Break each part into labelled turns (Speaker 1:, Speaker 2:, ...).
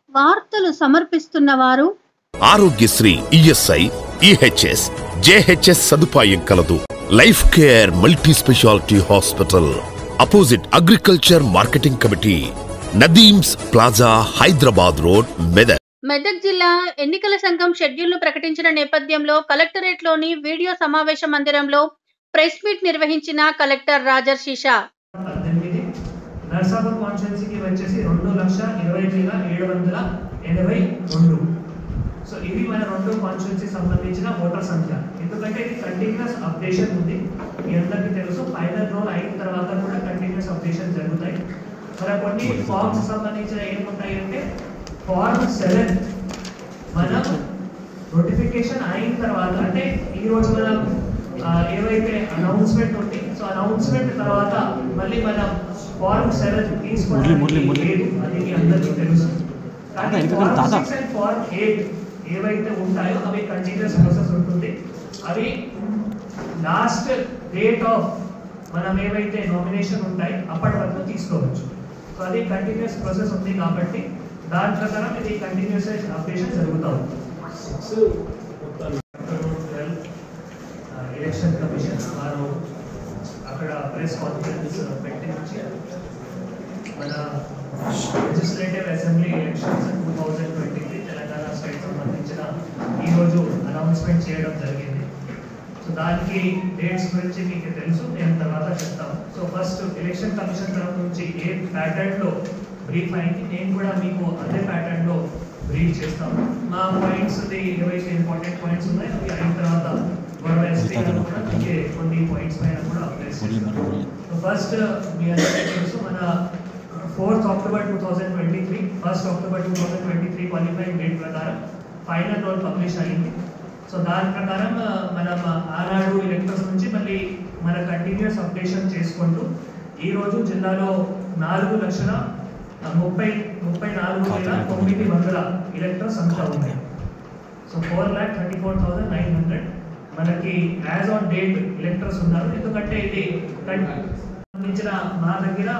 Speaker 1: వార్తలు సమర్పిస్తున్న వారు
Speaker 2: ఆరోగ్యశ్రీ ఈఎస్ఐ ఈహెచ్ఎస్ జేహెచ్ఎస్ సదుపాయం కలదు life care multi specialty hospital opposite agriculture marketing committee Nadeem's plaza Hyderabad road Medak
Speaker 1: Medak జిల్లా ఎన్నికల సంఘం షెడ్యూల్ను ప్రకటించిన నేపథ్యంలో కలెక్టరేట్లోని వీడియో సమావేశ మందిరంలో ప్రెస్ మీట్ నిర్వహించిన కలెక్టర్ రాజర్ షీషా
Speaker 3: పద్దెనిమిది నర్సాపూర్ కాన్స్టిట్యున్సీకి వచ్చేసి రెండు లక్ష ఇరవై వేల ఏడు వందల ఎనభై రెండు సో ఇది మన రెండు కాన్స్టిట్యున్సీ సంబంధించిన ఓటర్ సంఖ్య ఎందుకంటే ఇది కంటిన్యూస్ అప్డేషన్ ఉంది మీ అందరికీ తెలుసు ఫైనల్ రోల్ అయిన తర్వాత కూడా కంటిన్యూస్ అప్డేషన్ జరుగుతాయి మరి కొన్ని ఫార్మ్స్ సంబంధించిన ఏముంటాయి అంటే ఫార్మ్ సెవెన్ మనం నోటిఫికేషన్ అయిన తర్వాత అంటే ఈ రోజు మనం ఆ, ఏవైతే అనౌన్స్మెంట్ ఉంది సో అనౌన్స్మెంట్ తర్వాత మళ్ళీ మనం ఫార్మ్ సెవెన్ తీసుకోవడానికి లేదు అది మీ అందరికీ తెలుసు కానీ form six and form eight ఏవైతే ఉంటాయో అవి కంటిన్యూస్ ప్రాసెస్ ఉంటుంది అవి లాస్ట్ డేట్ ఆఫ్ మనం ఏవైతే నామినేషన్ ఉంటాయి అప్పటి వరకు తీసుకోవచ్చు సో అది కంటిన్యూస్ ప్రాసెస్ ఉంది కాబట్టి దాని ప్రకారం ఇది కంటిన్యూస్ అప్డేషన్ జరుగుతూ ఉంది ఎలక్షన్ కమిషన్ వారు అక్కడ ప్రెస్ కాన్ఫరెన్స్ పెట్టించి మన legislative assembly elections two thousand twenty three Telangana state సంబంధించిన ఈరోజు అనౌన్స్మెంట్ చేయడం జరిగింది సో దానికి డేట్స్ గురించి మీకు తెలుసు నేను తర్వాత చెప్తాను సో ఫస్ట్ ఎలక్షన్ కమిషన్ తరఫు నుంచి ఏ ప్యాటర్న్లో బ్రీఫ్ అయింది నేను కూడా మీకు అదే ప్యాటర్న్లో బ్రీఫ్ చేస్తాను మా పాయింట్స్ ఏవైతే ఇంపార్టెంట్ పాయింట్స్ ఉన్నాయో అవి అయిన తర్వాత గొడవ ఎస్పీ గారు కూడా మీకు కొన్ని పాయింట్స్ పైన కూడా అప్డేట్ చేస్తాను ఫస్ట్ మీ అందరికీ తెలుసు మన fourth October two thousand twenty three first October two thousand twenty three qualifying date ప్రకారం ఫైనల్ రోల్ పబ్లిష్ అయింది సో దాని ప్రకారం ఆ, మనం ఆనాడు ఎలక్టర్స్ నుంచి మళ్ళీ మన కంటిన్యూస్ అప్డేషన్ చేసుకుంటూ ఈ రోజు జిల్లాలో నాలుగు లక్షల ఆ, ముప్పై ముప్పై నాలుగు వేల తొమ్మిది వందల ఎలక్టర్స్ అంతా ఉన్నాయి so four lakh thirty four thousand nine hundred మనకి యాజ్ ఆన్ డేట్ ఎలక్టర్స్ ఉన్నారు ఎందుకంటే ఇది కన్- సంబంధించిన మా దగ్గర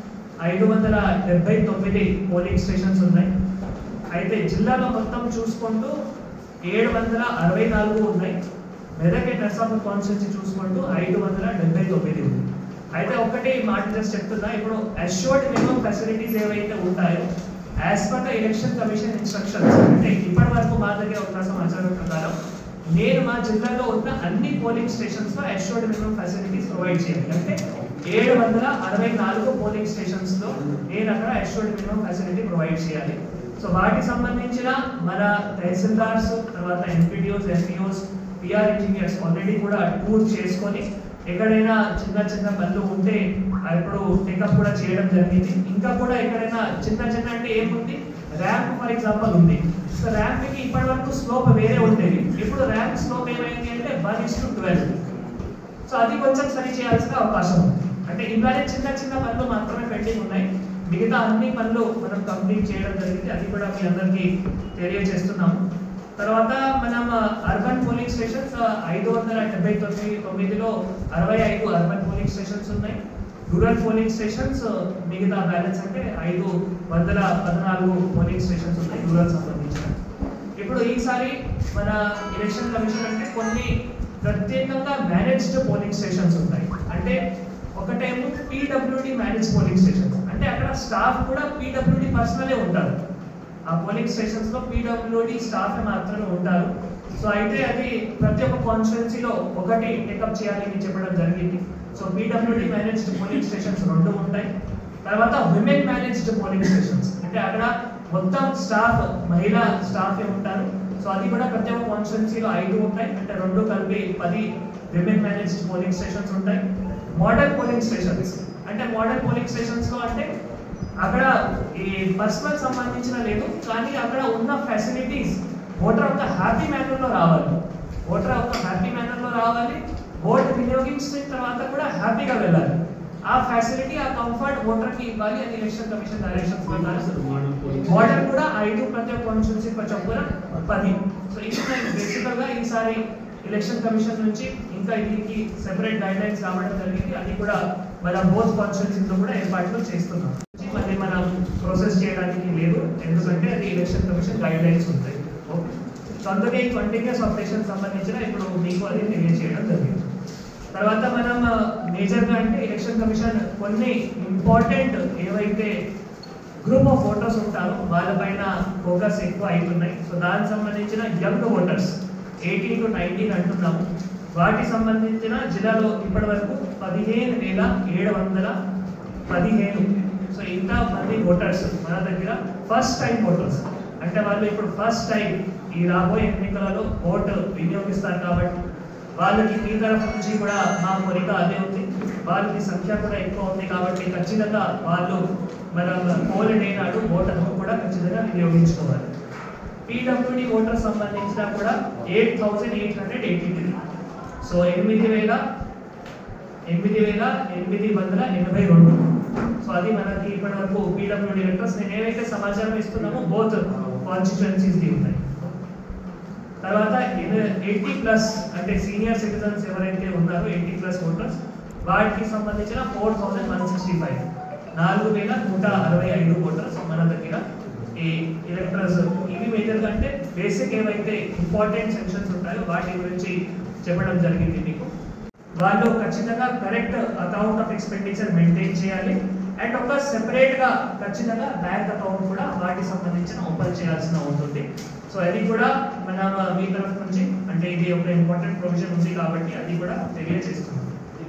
Speaker 3: ఐదు వందల డెబ్బై తొమ్మిది పోలింగ్ స్టేషన్స్ ఉన్నాయి అయితే జిల్లాలో మొత్తం చూసుకుంటూ ఏడు వందల అరవై నాలుగు ఉన్నాయి మెదక్ అండ్ నర్సాపూర్ కాన్స్టిట్యూన్సీ చూసుకుంటూ ఐదు వందల డెబ్బై తొమ్మిది ఉంది అయితే ఒకటి మాట జస్ట్ చెప్తున్నా ఇప్పుడు అష్యూర్డ్ మినిమం ఫెసిలిటీస్ ఏవైతే ఉంటాయో as per the election commission instructions అంటే ఇప్పటి వరకు మా దగ్గర ఉన్న సమాచారం ప్రకారం నేను మా జిల్లాలో ఉన్న అన్ని పోలింగ్ స్టేషన్స్ లో అష్యూర్డ్ మినిమం ఫెసిలిటీస్ ప్రొవైడ్ చేయాలి అంటే ఏడు వందల అరవై నాలుగు పోలింగ్ స్టేషన్స్ లో నేను అక్కడ అష్యూర్డ్ మినిమం ఫెసిలిటీ ప్రొవైడ్ చేయాలి సో వాటికి సంబంధించిన మన తహసీల్దార్స్ తర్వాత MPDOs MPOs PR engineers already కూడా టూర్ చేసుకొని ఎక్కడైనా చిన్న చిన్న పనులు ఉంటే ఆ ఇప్పుడు టేకప్ కూడా చేయడం జరిగింది ఇంకా కూడా ఎక్కడైనా చిన్న చిన్న అంటే ఏముంది ర్యాంప్ ఫర్ ఎగ్జాంపుల్ ఉంది సో ర్యాంప్ కి ఇప్పటి వరకు స్లోప్ వేరే ఉండేది ఇప్పుడు ర్యాంప్ స్లోప్ ఏమైంది అంటే one is to twelve so అది కొంచెం సరి చేయాల్సిన అవకాశం ఉంది అంటే ఇలానే చిన్న చిన్న పనులు మాత్రమే పెండింగ్ ఉన్నాయి మిగతా అన్ని పనులు మనం కంప్లీట్ చేయడం జరిగింది అది కూడా మీ అందరికీ తెలియజేస్తున్నాము తర్వాత మనం అర్బన్ పోలింగ్ స్టేషన్స్ ఐదు వందల డెబ్బై తొమ్మిది తొమ్మిదిలో అరవై ఐదు అర్బన్ పోలింగ్ స్టేషన్స్ ఉన్నాయి రూరల్ పోలింగ్ స్టేషన్స్ మిగతా బ్యాలెన్స్ అంటే ఐదు వందల పద్నాలుగు పోలింగ్ స్టేషన్స్ ఉన్నాయి రూరల్ సంబంధించిన ఇప్పుడు ఈసారి మన ఎలక్షన్ కమిషన్ అంటే కొన్ని ప్రత్యేకంగా మేనేజ్డ్ పోలింగ్ స్టేషన్స్ ఉంటాయి అంటే ఒకటేమో పీడబ్ల్యూడి మేనేజ్ పోలింగ్ స్టేషన్స్ అంటే అక్కడ స్టాఫ్ కూడా పీడబ్ల్యూడి పర్సనలే ఉంటారు ఆ పోలింగ్ స్టేషన్స్ లో పీడబ్ల్యూడి స్టాఫ్ మాత్రమే ఉంటారు సో అయితే అది ప్రతి ఒక్క కాన్స్టిట్యున్సీలో ఒకటి టేకప్ చేయాలి అని చెప్పడం జరిగింది so PWD managed polling stations రెండు ఉంటాయి తర్వాత విమెన్ మేనేజ్డ్ పోలింగ్ స్టేషన్స్ అంటే అక్కడ మొత్తం స్టాఫ్ మహిళా స్టాఫ్ ఉంటారు సో అది కూడా ప్రతి ఒక్క కాన్స్టిట్యున్సీలో ఐదు ఉంటాయి అంటే రెండు కలిపి పది విమెన్ మేనేజ్డ్ పోలింగ్ స్టేషన్స్ ఉంటాయి మోడల్ పోలింగ్ స్టేషన్స్ అంటే మోడల్ పోలింగ్ స్టేషన్స్ లో అంటే అక్కడ ఈ పర్సనల్ సంబంధించిన లేదు కానీ అక్కడ ఉన్న ఫెసిలిటీస్ ఓటర్ ఒక హ్యాపీ మేనర్ లో రావాలి ఓటర్ ఒక హ్యాపీ మేనర్ లో రావాలి ఓట్ వినియోగించిన తర్వాత కూడా హ్యాపీగా వెళ్ళాలి ఆ ఫెసిలిటీ ఆ కంఫర్ట్ ఓటర్ కి ఇవ్వాలి అని ఎలక్షన్ కమిషన్ డైరెక్షన్స్ ప్రకారం మోడల్ కూడా ఐదు ప్రతి ఒక్క కాన్స్టిట్యూన్సీ చొప్పున పది సో ఇది బేసికల్ గా ఈసారి ఎలక్షన్ కమిషన్ నుంచి ఇంకా దీనికి సెపరేట్ గైడ్ లైన్స్ రావడం జరిగింది అది కూడా మన బోత్ కాన్స్టిట్యూన్సీస్ లో కూడా ఏర్పాట్లు చేస్తున్నాం మళ్ళీ మనం ప్రాసెస్ చేయడానికి లేదు ఎందుకంటే అది ఎలక్షన్ కమిషన్ గైడ్ లైన్స్ ఉంటాయి ఓకే సో అందుకే ఈ కంటిన్యూస్ ఆపరేషన్ సంబంధించిన ఇప్పుడు మీకు అది తెలియజేయడం జరిగింది తర్వాత మనం మేజర్గా అంటే ఎలక్షన్ కమిషన్ కొన్ని ఇంపార్టెంట్ ఏవైతే గ్రూప్ ఆఫ్ ఓటర్స్ ఉంటారో వాళ్ళపైన ఫోకస్ ఎక్కువ అవుతున్నాయి సో దానికి సంబంధించిన young voters eighteen to nineteen అంటున్నాము వాటికి సంబంధించిన జిల్లాలో ఇప్పటి వరకు పదిహేను వేల ఏడు వందల పదిహేను సో ఇంత మంది ఓటర్స్ మన దగ్గర ఫస్ట్ టైం ఓటర్స్ అంటే వాళ్ళు ఇప్పుడు ఫస్ట్ టైం ఈ రాబోయే ఎన్నికలలో ఓటు వినియోగిస్తారు కాబట్టి వాళ్ళకి మీ తరఫు నుంచి కూడా మా కోరిక అదే ఉంది వాళ్ళకి సంఖ్య కూడా ఎక్కువ ఉంది కాబట్టి ఖచ్చితంగా వాళ్ళు మనం పోల్ డే నాడు ఓటు హక్కు కూడా ఖచ్చితంగా వినియోగించుకోవాలి పీడబ్ల్యూడి ఓటర్ సంబంధించిన కూడా eight thousand eight hundred eighty three so ఎనిమిది వేల ఎనిమిది వేల ఎనిమిది వందల ఎనభై రెండు సో అది మనకి ఇప్పటి వరకు పీడబ్ల్యూడి లెటర్స్ నేను ఏవైతే సమాచారం ఇస్తున్నామో బోత్ కాన్స్టిట్యుయెన్సీస్ ఉన్నాయి తర్వాత ఎయిటీ ప్లస్ అంటే సీనియర్ సిటిజన్స్ ఎవరైతే ఉన్నారో ఎయిటీ ప్లస్ ఓటర్స్ వాటికి సంబంధించిన four thousand one sixty five నాలుగు వేల నూట అరవై ఐదు ఓటర్స్ మన దగ్గర ఈ ఎలక్టర్స్ ఇవి మేజర్గా అంటే బేసిక్ ఏవైతే ఇంపార్టెంట్ సెక్షన్స్ ఉంటాయో వాటి గురించి చెప్పడం జరిగింది మీకు వాళ్ళు ఖచ్చితంగా correct account of expenditure maintain చేయాలి అండ్ ఒక సెపరేట్ గా ఖచ్చితంగా బ్యాంక్ అకౌంట్ కూడా వాటికి సంబంధించిన ఓపెన్ చేయాల్సిన ఉంటుంది సో అది కూడా మన మీ తరఫు నుంచి అంటే ఇది ఒక ఇంపార్టెంట్ ప్రొవిజన్ ఉంది కాబట్టి అది కూడా తెలియజేస్తున్నాం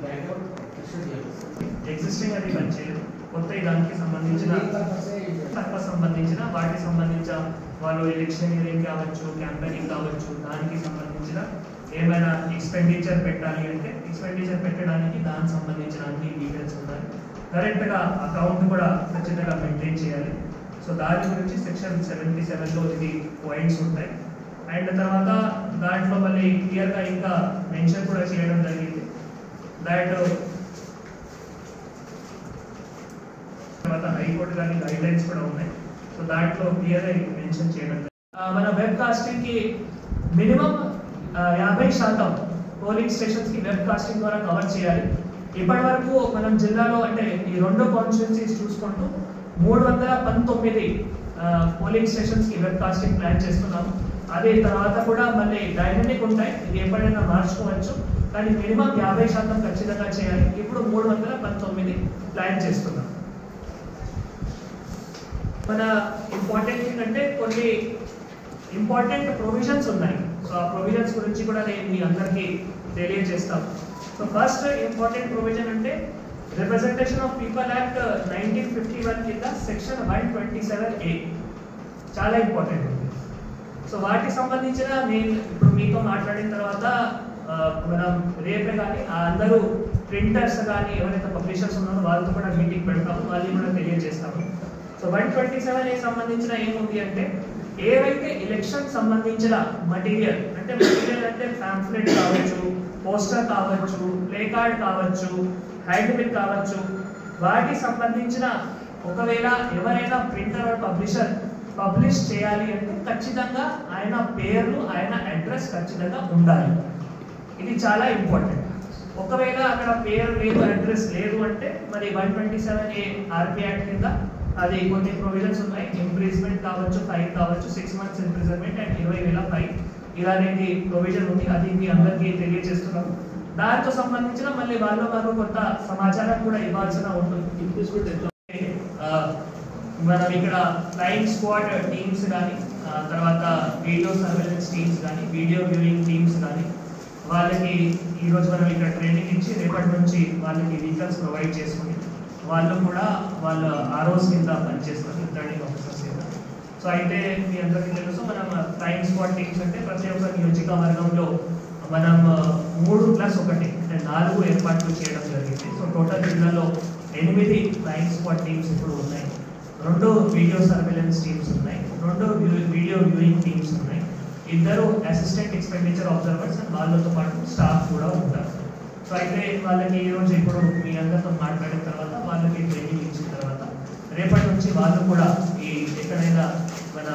Speaker 3: ఎగ్జిస్టింగ్ అది పనిచేయదు కొత్త దానికి సంబంధించిన తక్కువ సంబంధించిన వాటికి సంబంధించిన వాళ్ళు ఎలక్షనీరింగ్ కావచ్చు క్యాంపెయినింగ్ కావచ్చు దానికి సంబంధించిన ఏమైనా ఎక్స్పెండిచర్ పెట్టాలి అంటే ఎక్స్పెండిచర్ పెట్టడానికి దానికి సంబంధించిన అన్ని డీటెయిల్స్ ఉండాలి కరెక్ట్గా అకౌంట్ కూడా ఖచ్చితంగా మెయింటైన్ చేయాలి సో దాని గురించి సెక్షన్ సెవెంటీ సెవెన్లో ఇది పాయింట్స్ ఉంటాయి అండ్ తర్వాత దాంట్లో మళ్ళీ క్లియర్గా ఇంకా మెన్షన్ కూడా చేయడం జరిగింది దాట్ తర్వాత హైకోర్టు కానీ గైడ్ లైన్స్ కూడా ఉన్నాయి సో దాంట్లో క్లియర్ మెన్షన్ చేయడం జరిగింది. ఆ, మన వెబ్ కాస్టింగ్ కి మినిమం యాభై శాతం పోలింగ్ స్టేషన్స్ కి వెబ్ కాస్టింగ్ ద్వారా కవర్ చేయాలి ఇప్పటి వరకు మనం జిల్లాలో అంటే ఈ రెండు కాన్స్టిట్యున్సీస్ చూసుకుంటూ మూడు వందల పంతొమ్మిది పోలింగ్ స్టేషన్స్ కి వెబ్ కాస్టింగ్ ప్లాన్ చేస్తున్నాము అదే తర్వాత కూడా మళ్ళీ డైనమిక్ ఉంటాయి ఇది ఎప్పుడైనా మార్చుకోవచ్చు కానీ మినిమం యాభై శాతం ఖచ్చితంగా చేయాలి ఇప్పుడు మూడు వందల పంతొమ్మిది ప్లాన్ చేస్తున్నాం మన ఇంపార్టెంట్ థింగ్ అంటే కొన్ని ఇంపార్టెంట్ ప్రొవిజన్స్ ఉన్నాయి సో ఆ ప్రొవిజన్స్ గురించి కూడా నేను మీ అందరికీ తెలియజేస్తాను సో ఫస్ట్ ఇంపార్టెంట్ ప్రొవిజన్ అంటే representation of people act nineteen fifty one కింద section one twenty seven A చాలా ఇంపార్టెంట్ ఉంది సో వాటికి సంబంధించిన నేను ఇప్పుడు మీతో మాట్లాడిన తర్వాత ఆ, మనం రేపే కానీ ఆ అందరూ ప్రింటర్స్ కానీ ఎవరైతే పబ్లిషర్స్ ఉన్నారో వాళ్ళతో కూడా మీటింగ్ పెడతాము వాళ్ళని కూడా తెలియజేస్తాము so one twenty seven A సంబంధించిన ఏముంది అంటే ఏవైతే ఎలక్షన్ సంబంధించిన మటీరియల్ అంటే మటీరియల్ అంటే పాంఫ్లెట్ కావచ్చు పోస్టర్ కావచ్చు ప్లే కార్డ్ కావచ్చు హ్యాండ్ బిల్ కావచ్చు వాటికి సంబంధించిన ఒకవేళ ఎవరైనా ప్రింటర్ పబ్లిషర్ పబ్లిష్ చేయాలి అంటే ఖచ్చితంగా ఆయన పేరు ఆయన అడ్రస్ ఖచ్చితంగా ఉండాలి ఇది చాలా ఇంపార్టెంట్ ఒకవేళ అక్కడ పేరు లేదు అడ్రస్ లేదు అంటే మరి one twenty seven A RP act కింద అది కొన్ని ప్రొవిజన్స్ ఉన్నాయి ఇంప్రీజ్మెంట్ కావచ్చు ఫైన్ కావచ్చు సిక్స్ మంత్స్ ఇంప్రిజన్మెంట్ అండ్ ఇరవై వేల ఫైన్ ఇలా అనేది ప్రొవిజన్ ఉంది అది మీ అందరికీ తెలియజేస్తున్నాము దాంతో సంబంధించిన మళ్ళీ వాళ్ళు మాకు కొంత సమాచారం కూడా ఇవ్వాల్సిన ఉంటుంది ఆ, మనం ఇక్కడ ఫ్లయింగ్ స్క్వాడ్ టీమ్స్ కానీ తర్వాత వీడియో సర్వేలెన్స్ టీమ్స్ కానీ వీడియో వ్యూయింగ్ టీమ్స్ కానీ వాళ్ళకి ఈరోజు మనం ఇక్కడ ట్రైనింగ్ ఇచ్చి రేపటి నుంచి వాళ్ళకి వెహికల్స్ ప్రొవైడ్ చేసుకుని వాళ్ళు కూడా వాళ్ళ ఆర్ఓస్ కింద పనిచేస్తారు రిటర్నింగ్ ఆఫీసర్స్ కింద సో అయితే మీ అందరికీ తెలుసు మనం ఫ్లయింగ్ స్క్వాడ్ టీమ్స్ అంటే ప్రతి ఒక్క నియోజకవర్గంలో మనం ఆ, మూడు ప్లస్ ఒకటి అంటే నాలుగు ఏర్పాట్లు చేయడం జరిగింది సో టోటల్ జిల్లాలో ఎనిమిది ఫ్లయింగ్ స్క్వాడ్ టీమ్స్ ఇప్పుడు ఉన్నాయి రెండు వీడియో సర్వేలెన్స్ టీమ్స్ ఉన్నాయి రెండు వ్యూ- వీడియో వ్యూయింగ్ టీమ్స్ ఉన్నాయి ఇద్దరు అసిస్టెంట్ ఎక్స్పెండిచర్ ఆబ్జర్వర్స్ అండ్ వాళ్ళతో పాటు స్టాఫ్ కూడా ఉంటారు సో అయితే వాళ్ళకి ఈ రోజు ఇప్పుడు మీ అందరితో మాట్లాడిన తర్వాత వాళ్ళకి ట్రైనింగ్ ఇచ్చిన తర్వాత రేపటి నుంచి వాళ్ళు కూడా ఈ ఎక్కడైనా మనం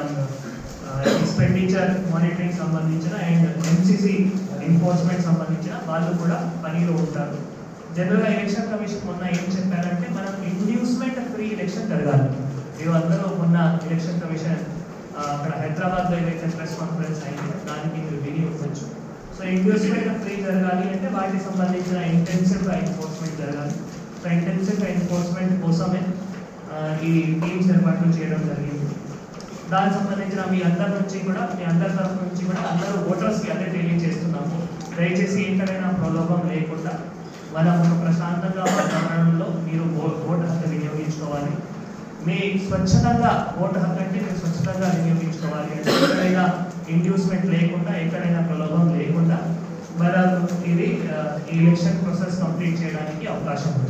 Speaker 3: ఎక్స్పెండిచర్ మానిటరింగ్ సంబంధించిన అండ్ ఎంసీసీ ఎన్ఫోర్స్మెంట్ సంబంధించిన వాళ్ళు కూడా పనిలో ఉంటారు జనరల్గా ఎలక్షన్ కమిషన్ మొన్న ఏం చెప్పారంటే మనం ఇండ్యూస్మెంట్ ఫ్రీ ఎలక్షన్ జరగాలి మీరు అందరూ మొన్న ఎలక్షన్ కమిషన్ ఆ, అక్కడ హైదరాబాద్ హైదరాబాద్లో ఏదైతే ప్రెస్ కాన్ఫరెన్స్ అయిందో దానికి మీరు విని ఉండొచ్చు సో ఇండ్యూస్మెంట్ ఫ్రీ జరగాలి అంటే వాటికి సంబంధించిన ఇంటెన్సివ్గా ఎన్ఫోర్స్మెంట్ జరగాలి సో ఇంటెన్సివ్గా ఎన్ఫోర్స్మెంట్ కోసమే ఆ, ఈ టీమ్స్ ఏర్పాట్లు చేయడం జరిగింది దానికి సంబంధించిన మీ అందరి నుంచి కూడా మీ అందరి తరఫు నుంచి కూడా అందరూ ఓటర్స్కి అదే తెలియజేస్తున్నాము దయచేసి ఎక్కడైనా ప్రలోభం లేకుండా మనం ఒక ప్రశాంతంగా వాతావరణంలో మీరు ఓ- ఓటు హక్కు వినియోగించుకోవాలి మీ స్వచ్ఛతంగా ఓటు హక్కు అంటే మీరు స్వచ్ఛతంగా వినియోగించుకోవాలి అంటే ఎక్కడైనా ఇండ్యూస్మెంట్ లేకుండా ఎక్కడైనా ప్రలోభం లేకుండా మనం ఇది ఆ, ఈ ఎలక్షన్ ప్రాసెస్ కంప్లీట్ చేయడానికి అవకాశం ఉంటుంది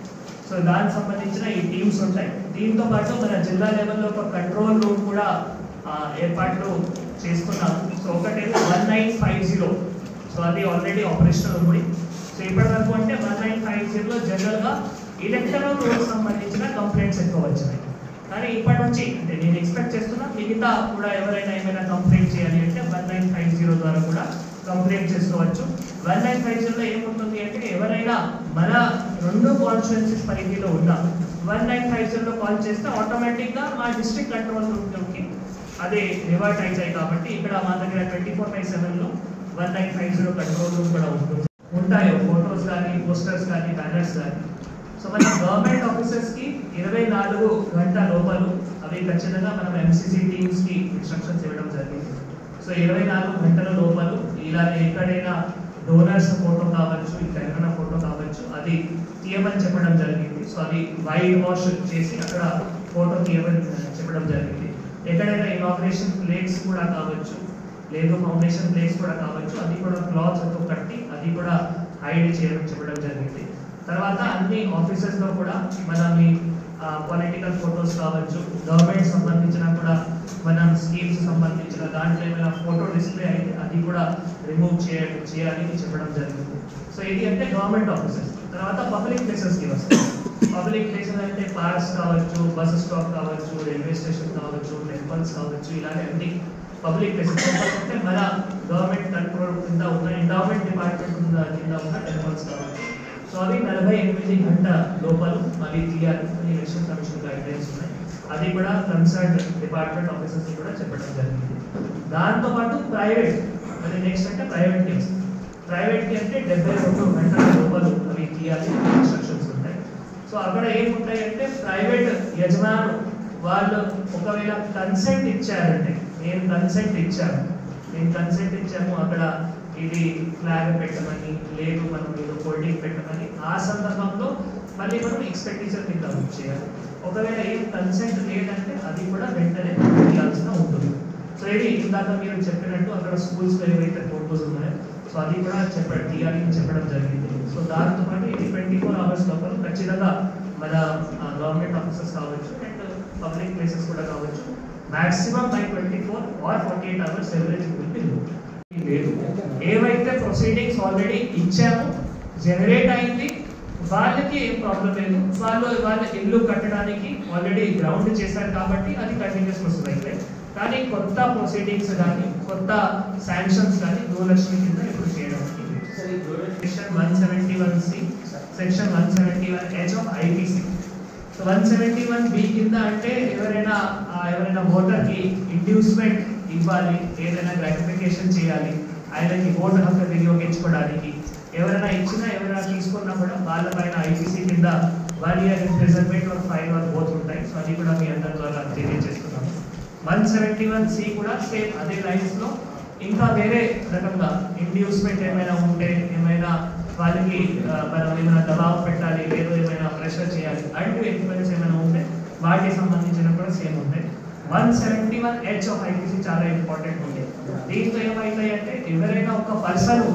Speaker 3: సో దానికి సంబంధించిన ఈ టీమ్స్ ఉంటాయి దీంతో పాటు మన జిల్లా లెవెల్లో ఒక కంట్రోల్ రూమ్ కూడా ఆ, ఏర్పాట్లు చేసుకున్నాము సో ఒకటేమో one nine five zero so అది ఆల్రెడీ ఆపరేషనల్ ఉంది సో ఇప్పటి వరకు అంటే వన్ నైన్ ఫైవ్ జీరోలో జనరల్గా ఎలక్టరల్ రూల్స్ సంబంధించిన కంప్లైంట్స్ ఎక్కువ వచ్చినాయి కానీ ఇప్పటి నుంచి అంటే నేను ఎక్స్పెక్ట్ చేస్తున్నా మిగతా కూడా ఎవరైనా ఏమైనా కంప్లైంట్ చేయాలి అంటే వన్ నైన్ ఫైవ్ జీరో ద్వారా కూడా కంప్లైంట్ చేసుకోవచ్చు వన్ నైన్ ఫైవ్ జీరోలో ఏముంటుంది అంటే ఎవరైనా మన రెండు కాన్స్టిట్యున్సీస్ పరిధిలో ఉన్న వన్ నైన్ ఫైవ్ జీరోలో కాల్ చేస్తే ఆటోమేటిక్గా మా డిస్ట్రిక్ట్ కంట్రోల్ రూమ్కి అదే రివర్ట్ అవుతాయి కాబట్టి ఇక్కడ మా దగ్గర ట్వంటీ ఫోర్ బై సెవెన్లో one nine five zero control room కూడా ఉంటుంది ఉంటాయో ఫొటోస్ కానీ పోస్టర్స్ కానీ బ్యానర్స్ కానీ సో మన గవర్నమెంట్ ఆఫీసర్స్ కి ఇరవై నాలుగు గంటల లోపలు అవి ఖచ్చితంగా మనం ఎంసీసీ టీమ్స్ కి ఇన్స్ట్రక్షన్స్ ఇవ్వడం జరిగింది సో ఇరవై నాలుగు గంటల లోపలు ఇలా ఎక్కడైనా డోనర్స్ ఫోటో కావచ్చు ఇంకా ఏమైనా ఫోటో కావచ్చు అది తీయమని చెప్పడం జరిగింది సో అది వైట్ వాష్ చేసి అక్కడ ఫోటో తీయమని చెప్పడం జరిగింది ఎక్కడైనా ఇనాగ్రేషన్ ప్లేట్స్ కూడా కావచ్చు లేదు ఫౌండేషన్ ప్లేస్ కూడా కావచ్చు అది కూడా క్లాత్స్ తో కట్టి అది కూడా హైడ్ చేయడం చెప్పడం జరిగింది తర్వాత అన్ని ఆఫీసెస్ లో కూడా మనం ఈ పొలిటికల్ ఫొటోస్ కావచ్చు గవర్నమెంట్ సంబంధించిన కూడా మనం స్కీమ్స్ సంబంధించిన దాంట్లో ఏమైనా ఫోటో డిస్ప్లే అయితే అది కూడా రిమూవ్ చేయ చేయాలి అని చెప్పడం జరిగింది సో ఇది అంటే గవర్నమెంట్ ఆఫీసెస్ తర్వాత పబ్లిక్ ప్లేసెస్ కి వస్తాయి పబ్లిక్ ప్లేసెస్ అంటే పార్క్స్ కావచ్చు బస్ స్టాప్ కావచ్చు రైల్వే స్టేషన్ కావచ్చు టెంపుల్స్ కావచ్చు ఇలాంటి అన్ని పబ్లిక్ ప్లేసెస్ అంటే మన గవర్నమెంట్ కంట్రోల్ కింద ఉన్న ఎండోమెంట్ డిపార్ట్మెంట్ కింద కింద ఉన్న టెంపుల్స్ కావచ్చు సో అవి నలభై ఎనిమిది గంట లోపల అవి తీయాలి అని ఎలక్షన్ కమిషన్ గైడ్లైన్స్ ఉన్నాయి అది కూడా కన్సర్న్ డిపార్ట్మెంట్ ఆఫీసర్స్ కూడా చెప్పడం జరిగింది దాంతో పాటు ప్రైవేట్ అది నెక్స్ట్ అంటే ప్రైవేట్ కేసు ప్రైవేట్ కి అంటే డెబ్బై రెండు గంటల లోపల అవి తీయాలి ఇన్స్ట్రక్షన్స్ ఉంటాయి సో అక్కడ ఏముంటాయి అంటే ప్రైవేట్ యజమాను వాళ్ళు ఒకవేళ కన్సెంట్ ఇచ్చారంటే నేను కన్సెంట్ ఇచ్చాను నేను కన్సెంట్ ఇచ్చాము అక్కడ ఇది ఫ్లాగ్ పెట్టమని లేదు మనం ఏదో హోల్డింగ్ పెట్టమని ఆ సందర్భంలో మళ్ళీ మనం ఎక్స్పెక్టేషన్ కింద బుక్ చేయాలి ఒకవేళ ఏం కన్సెంట్ లేదంటే అది కూడా వెంటనే తీయాల్సిన ఉంటుంది సో ఇది ఇందాక మీరు చెప్పినట్టు అక్కడ స్కూల్స్ లో ఏవైతే ఫోటోస్ ఉన్నాయో సో అది కూడా చెప్ప తీయాలి అని చెప్పడం జరిగింది సో దాంతో పాటు ఇది ట్వంటీ ఫోర్ అవర్స్ లోపల ఖచ్చితంగా మన గవర్నమెంట్ ఆఫీసెస్ కావచ్చు అండ్ పబ్లిక్ ప్లేసెస్ కూడా కావచ్చు maximum by twenty four or forty eight hours averaging will be లేదు ఏవైతే ప్రొసీడింగ్స్ ఆల్రెడీ ఇచ్చామో జనరేట్ అయింది వాళ్ళకి ఏం ప్రాబ్లం లేదు వాళ్ళు వాళ్ళ ఇల్లు కట్టడానికి ఆల్రెడీ గ్రౌండ్ చేశారు కాబట్టి అది కంటిన్యూస్ ప్రాసెస్ అయితే కానీ కొత్త ప్రొసీడింగ్స్ కానీ కొత్త శాంక్షన్స్ కానీ గృహలక్ష్మి కింద ఇప్పుడు చేయడానికి section one seventy one C section one seventy one H of IPC so one seventy one B కింద అంటే ఎవరైనా ఆ, ఎవరైనా ఓటర్ కి ఇండ్యూస్మెంట్ ఇవ్వాలి ఏదైనా గ్రాటిఫికేషన్ చేయాలి ఆయనకి ఓటు హక్కు వినియోగించుకోవడానికి ఎవరైనా ఇచ్చినా ఎవరైనా తీసుకున్నా కూడా వాళ్ళపైన ఐపీసీ కింద one year imprisonment or five or both ఉంటాయి సో అది కూడా మీ అందరి ద్వారా తెలియజేస్తున్నాము వన్ సెవెంటీ వన్ సి కూడా సేమ్ అదే లైన్స్ లో ఇంకా వేరే రకంగా ఇండ్యూస్మెంట్ ఏమైనా ఉంటే ఏమైనా వాళ్ళకి ఆ, మనం ఏమైనా దబావ్ పెట్టాలి లేదు ఏమైనా ప్రెషర్ చేయాలి అంటూ ఇన్ఫ్లుయెన్స్ ఏమైనా ఉంటే వాటికి సంబంధించిన కూడా సేమ్ ఉంటాయి one seventy one H of IPC చాలా ఇంపార్టెంట్ ఉంది దీంతో ఏమవుతాయి అంటే ఎవరైనా ఒక పర్సన్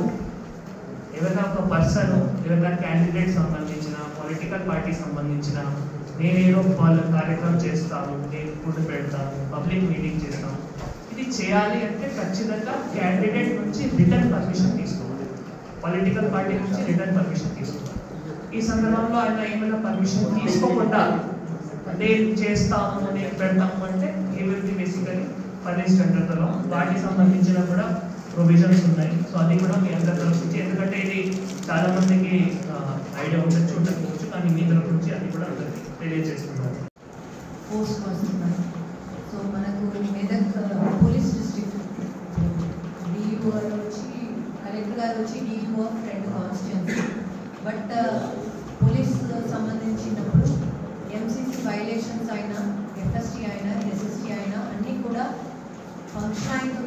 Speaker 3: ఎవరైనా ఒక పర్సన్ ఎవరైనా క్యాండిడేట్ సంబంధించిన పొలిటికల్ పార్టీ సంబంధించిన నేనేదో వాళ్ళ కార్యక్రమం చేస్తాను నేను ఫుడ్ పెడతాను పబ్లిక్ మీటింగ్ చేస్తాను ఇది చేయాలి అంటే ఖచ్చితంగా క్యాండిడేట్ నుంచి రిటర్న్ పర్మిషన్ తీసుకోవాలి పొలిటికల్ పార్టీ నుంచి రిటర్న్ పర్మిషన్ తీసుకోవాలి ఈ సందర్భంలో ఆయన ఏమైనా పర్మిషన్ తీసుకోకుండా నేను చేస్తాము నేను పెడతాము అంటే ఈ will be basically punished under the law వాటికి సంబంధించిన కూడా ప్రొవిజన్స్ ఉన్నాయి సో అది కూడా మీ అందరి తరఫు నుంచి ఎందుకంటే ఇది చాలా మందికి ఐడియా ఉండొచ్చు ఉండకపోవచ్చు కానీ మీ తరఫు నుంచి అది కూడా అందరికీ తెలియజేస్తున్నారు
Speaker 4: పోస్ట్ వస్తున్నాను సో మనకు మెదక్ పోలీస్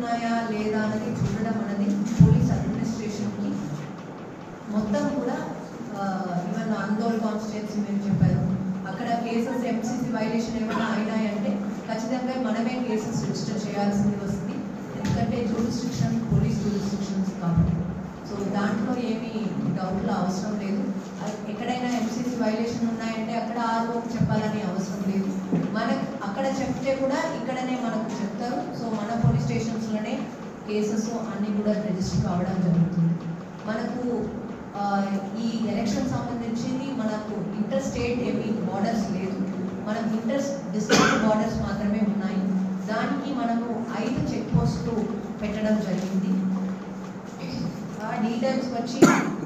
Speaker 4: ఉన్నాయా లేదా అనేది చూడడం అనేది పోలీస్ అడ్మినిస్ట్రేషన్కి మొత్తం కూడా ఈవెన్ ఆందోళ్ కాన్స్టిట్యున్సీ మీరు చెప్పారు అక్కడ కేసెస్ ఎంసీసీ వైలేషన్ ఏమైనా అయినాయంటే ఖచ్చితంగా మనమే కేసెస్ రిజిస్టర్ చేయాల్సింది వస్తుంది ఎందుకంటే జూరిస్ట్రిక్షన్ పోలీస్ జూరిస్ట్రిక్షన్స్ కాబట్టి సో దాంట్లో ఏమీ డౌట్లో అవసరం లేదు అది ఎక్కడైనా ఎంసీసీ వైలేషన్ ఉన్నాయంటే అక్కడ ఆర్ఓ చెప్పాలని అవసరం లేదు మనకు అక్కడ చెప్తే కూడా ఇక్కడనే మనకు చెప్తారు సో మన పోలీస్ స్టేషన్స్లోనే కేసెస్ అన్నీ కూడా రిజిస్టర్ కావడం జరుగుతుంది మనకు ఆ, ఈ ఎలక్షన్ సంబంధించింది మనకు ఇంటర్ స్టేట్ ఏమి బార్డర్స్ లేదు మనకు ఇంటర్ డిస్ట్రిక్ట్ బార్డర్స్ మాత్రమే ఉన్నాయి దానికి మనము ఐదు చెక్ పోస్టులు పెట్టడం జరిగింది ఆ డీటెయిల్స్ వచ్చి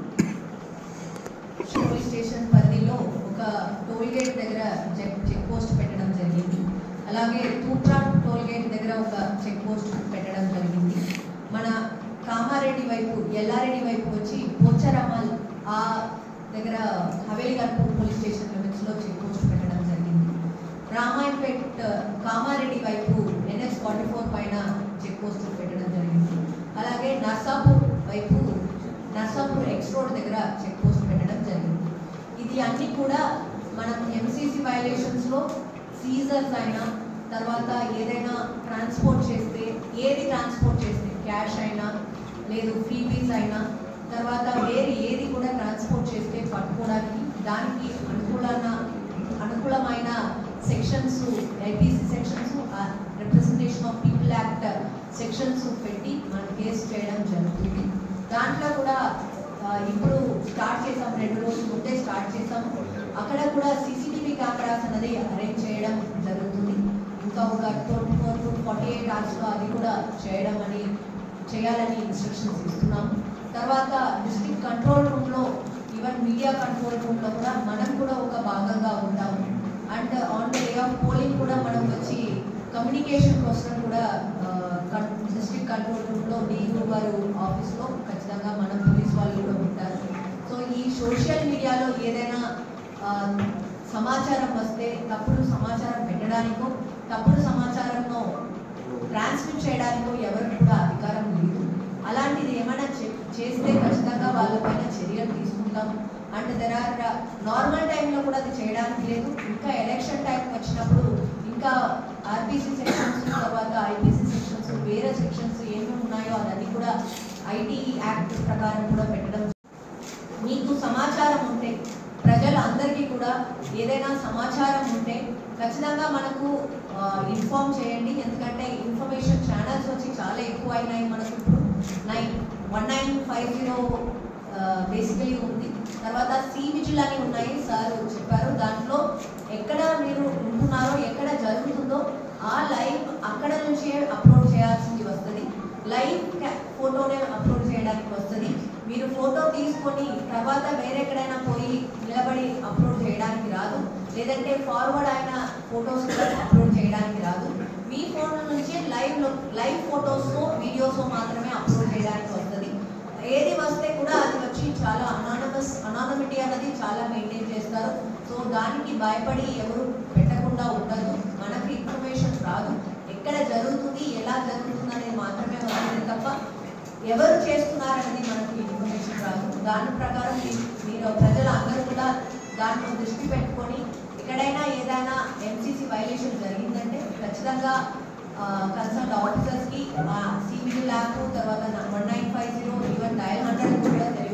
Speaker 4: పోలీస్ స్టేషన్ పరిధిలో ఒక టోల్ గేట్ దగ్గర చెక్ చెక్ పోస్ట్ పెట్టడం జరిగింది అలాగే తూప్రా టోల్ గేట్ దగ్గర ఒక చెక్ పోస్ట్ పెట్టడం జరిగింది మన కామారెడ్డి వైపు ఎల్లారెడ్డి వైపు వచ్చి పోచరామల్ ఆ దగ్గర హవేలి గన్పూర్ పోలీస్ స్టేషన్ లిమిట్స్లో చెక్ పోస్ట్ పెట్టడం జరిగింది రామాయణపేట్ కామారెడ్డి వైపు ఎన్ఎస్ ఫార్టీ ఫోర్ పైన చెక్ పోస్ట్ పెట్టడం జరిగింది అలాగే నర్సాపూర్ వైపు నర్సాపూర్ ఎక్స్ రోడ్ దగ్గర చెక్ పోస్ట్ పెట్టడం జరిగింది ఇది అన్ని కూడా మనం ఎంసీసీ వైలేషన్స్లో సీజర్స్ అయినా తర్వాత ఏదైనా ట్రాన్స్పోర్ట్ చేస్తే ఏది ట్రాన్స్పోర్ట్ చేస్తే క్యాష్ అయినా లేదు ఫీబీస్ అయినా తర్వాత వేరే ఏది కూడా ట్రాన్స్పోర్ట్ చేస్తే పట్టుకోవడానికి దానికి అనుకూలమైన అనుకూలమైన sections IPC sections representation of people act sections పెట్టి మనం కేసు చేయడం జరుగుతుంది దాంట్లో కూడా ఆ, ఇప్పుడు స్టార్ట్ చేసాం రెండు రోజుల ముందే స్టార్ట్ చేసాము అక్కడ కూడా సీసీటీవీ కెమెరాస్ అనేది అరేంజ్ చేయడం జరుగుతుంది ఇంకా ఒక twenty four to forty eight అవర్స్లో అది కూడా చేయడం అని చేయాలని ఇన్స్ట్రక్షన్స్ ఇస్తున్నాము తర్వాత డిస్ట్రిక్ట్ కంట్రోల్ రూమ్లో ఈవెన్ మీడియా కంట్రోల్ రూమ్లో కూడా మనం కూడా ఒక భాగంగా ఉంటాము and on the day of polling కూడా మనం వచ్చి కమ్యూనికేషన్ కోసం కూడా డిస్ట్రిక్ట్ కంట్రోల్ రూమ్లో డిఓ గారు ఆఫీస్లో ఖచ్చితంగా మన పోలీస్ వాళ్ళు కూడా ఉంటారు సో ఈ సోషల్ మీడియాలో ఏదైనా ఆ, సమాచారం వస్తే తప్పుడు సమాచారం పెట్టడానికో తప్పుడు సమాచారంలో ట్రాన్స్మిట్ చేయడానికో ఎవరికి కూడా అధికారం లేదు అలాంటిది ఏమైనా చే- చేస్తే ఖచ్చితంగా వాళ్ళపైన చర్యలు తీసుకుంటాం అండ్ దెర్ ఆర్ నార్మల్ టైంలో కూడా అది చేయడానికి లేదు ఇంకా ఎలక్షన్ టైం వచ్చినప్పుడు ఇంకా ఆర్బీసీ సెక్షన్స్ తర్వాత ఐపీసీ సెక్షన్స్ వేరే సెక్షన్స్ ఏమేమి ఉన్నాయో అదన్నీ కూడా ఐటీ యాక్ట్ ప్రకారం కూడా పెట్టడం మీకు సమాచారం ఉంటే ప్రజలందరికీ కూడా ఏదైనా సమాచారం ఉంటే ఖచ్చితంగా మనకు ఇన్ఫార్మ్ చేయండి ఎందుకంటే ఇన్ఫర్మేషన్ ఛానల్స్ వచ్చి చాలా ఎక్కువ అయినాయి మనకు ఇప్పుడు nine one nine five zero basically ఉంది తర్వాత సి విజిల్ అని ఉన్నాయి సార్ చెప్పారు దాంట్లో ఎక్కడ మీరు ఉంటున్నారో ఎక్కడ జరుగుతుందో ఆ లైవ్ అక్కడ నుంచే అప్లోడ్ చేయాల్సింది వస్తుంది లైవ్ ఫోటోనే అప్లోడ్ చేయడానికి వస్తుంది మీరు ఫోటో తీసుకొని తర్వాత వేరే ఎక్కడైనా పోయి నిలబడి అప్లోడ్ చేయడానికి రాదు లేదంటే ఫార్వర్డ్ అయిన ఫొటోస్ కూడా అప్లోడ్ చేయడానికి రాదు మీ ఫోన్ నుంచే లైవ్ లైవ్ ఫొటోస్ వీడియోస్ మాత్రమే అప్లోడ్ చేయడానికి వస్తుంది ఏది వస్తే కూడా అది వచ్చి చాలా అనానమస్ అనానమిటీ అనేది చాలా మెయింటైన్ చేస్తారు సో దానికి భయపడి ఎవరు పెట్టకుండా ఉండదు మనకి ఇన్ఫర్మేషన్ రాదు ఎక్కడ జరుగుతుంది ఎలా జరుగుతుంది అనేది మాత్రమే వస్తుంది తప్ప ఎవరు చేస్తున్నారనేది మనకు ఇన్ఫర్మేషన్ రాదు దాని ప్రకారం మీ- మీరు ప్రజలు అందరూ కూడా దాంట్లో దృష్టి పెట్టుకొని ఎక్కడైనా ఏదైనా ఎంసీసీ వైలేషన్ జరిగిందంటే ఖచ్చితంగా కన్సల్ట్ ఆఫీసర్స్కి సిబిడి ల్యాబ్ తర్వాత one nine five zero even dial hundred కూడా